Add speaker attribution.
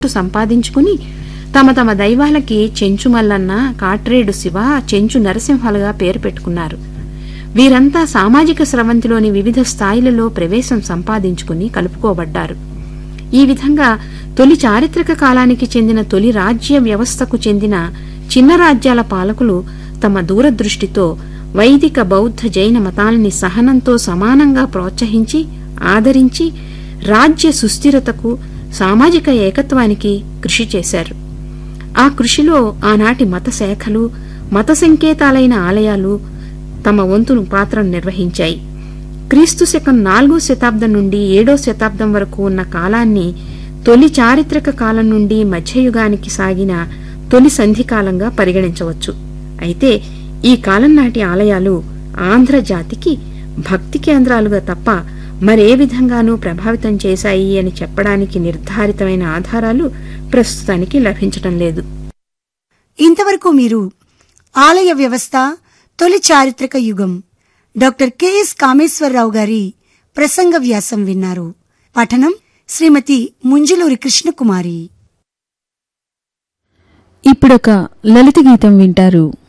Speaker 1: సంపాదించుకుని తమ తమ దైవాలకి చెంచు మల్లన్న కాట్రేడు శివ చెంచు నరసింహాలుగా పేరు పెట్టుకున్నారు వీరంతా సామాజిక స్రవంతిలోని వివిధ స్థాయిలలో ప్రవేశం సంపాదించుకుని కలుపుకోబడ్డారు ఈ విధంగా తొలి చారిత్రక కాలానికి చెందిన తొలి రాజ్య వ్యవస్థకు చెందిన చిన్న రాజ్యాల పాలకులు తమ దూరదృష్టితో వైదిక బౌద్ధ జైన మతాల్ని సహనంతో సమానంగా ప్రోత్సహించి ఆదరించి రాజ్య సుస్థిరతకు సామాజిక ఏకత్వానికి కృషి చేశారు ఆ కృషిలో ఆనాటి మత శాఖలు మత సంకేతాలైన ఆలయాలు తమ వంతును పాత్రను నిర్వహించాయి క్రీస్తు శకం నాలుగో శతాబ్దం నుండి ఏడో శతాబ్దం వరకు ఉన్న కాలాన్ని తొలి చారిత్రక కాలం నుండి మధ్యయుగానికి సాగిన తొలి సంధికాలంగా పరిగణించవచ్చు అయితే ఈ కాలం నాటి ఆలయాలు ఆంధ్ర జాతికి భక్తి కేంద్రాలుగా తప్ప మరే విధంగానూ ప్రభావితం చేశాయి అని చెప్పడానికి నిర్ధారితమైన ఆధారాలు ప్రస్తుతానికి లభించటం లేదు
Speaker 2: ఇంతవరకు మీరు ఆలయ వ్యవస్థ తొలి చారిత్రక యుగం డాక్టర్ కెఎస్ కామేశ్వరరావు గారి ప్రసంగ వ్యాసం విన్నారు పఠనం శ్రీమతి ముంజులూరి కృష్ణకుమారి
Speaker 3: ఇప్పుడొక లలిత గీతం వింటారు